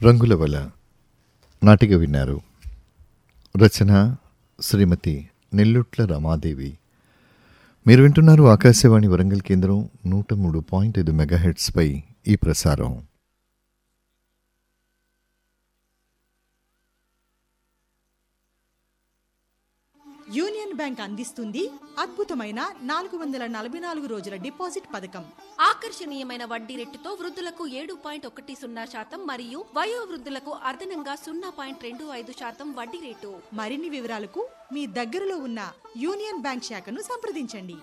రంగుల వల నాటిక విన్నారు రచన శ్రీమతి నెల్లుట్ల రమాదేవి మీరు వింటున్నారు ఆకాశవాణి వరంగల్ కేంద్రం నూట మూడు పాయింట్ ఐదు మెగాహెట్స్పై ఈ ప్రసారం యూనియన్ బ్యాంక్ అందిస్తుంది అద్భుతమైన నాలుగు వందల నలభై నాలుగు రోజుల డిపాజిట్ పథకం ఆకర్షణీయమైన వడ్డీ రేటుతో వృద్ధులకు ఏడు పాయింట్ ఒకటి సున్నా శాతం మరియు వయోవృద్ధులకు అదనంగా సున్నా పాయింట్ రెండు ఐదు శాతం వడ్డీ రేటు మరిన్ని వివరాలకు మీ దగ్గరలో ఉన్న యూనియన్ బ్యాంక్ శాఖను సంప్రదించండి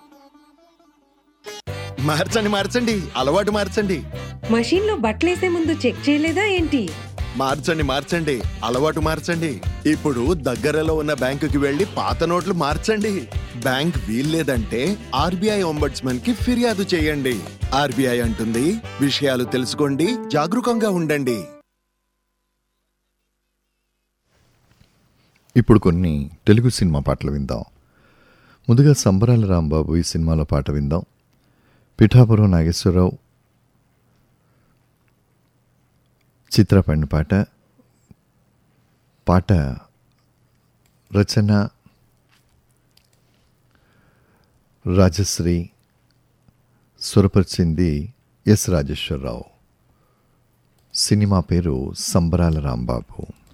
మార్చండి మార్చండి అలవాటు మార్చండి మషీన్లో బట్టలేసే ముందు చెక్ చేయలేదా ఏంటి మార్చండి మార్చండి అలవాటు మార్చండి ఇప్పుడు దగ్గరలో ఉన్న బ్యాంకుకి వెళ్లి పాత నోట్లు మార్చండి బ్యాంక్ వీల్లేదంటే ఆర్బీఐ ఒంబడ్స్మన్ కి ఫిర్యాదు చేయండి ఆర్బీఐ అంటుంది విషయాలు తెలుసుకోండి జాగరూకంగా ఉండండి ఇప్పుడు కొన్ని తెలుగు సినిమా పాటలు విందాం ముందుగా సంబరాల రాంబాబు ఈ సినిమాలో పాట విందాం పిఠాపురం నాగేశ్వరరావు చిత్రపండి పాట పాట రచన రాజశ్రీ స్వరపరిచింది ఎస్ రాజేశ్వరరావు సినిమా పేరు సంబరాల రాంబాబు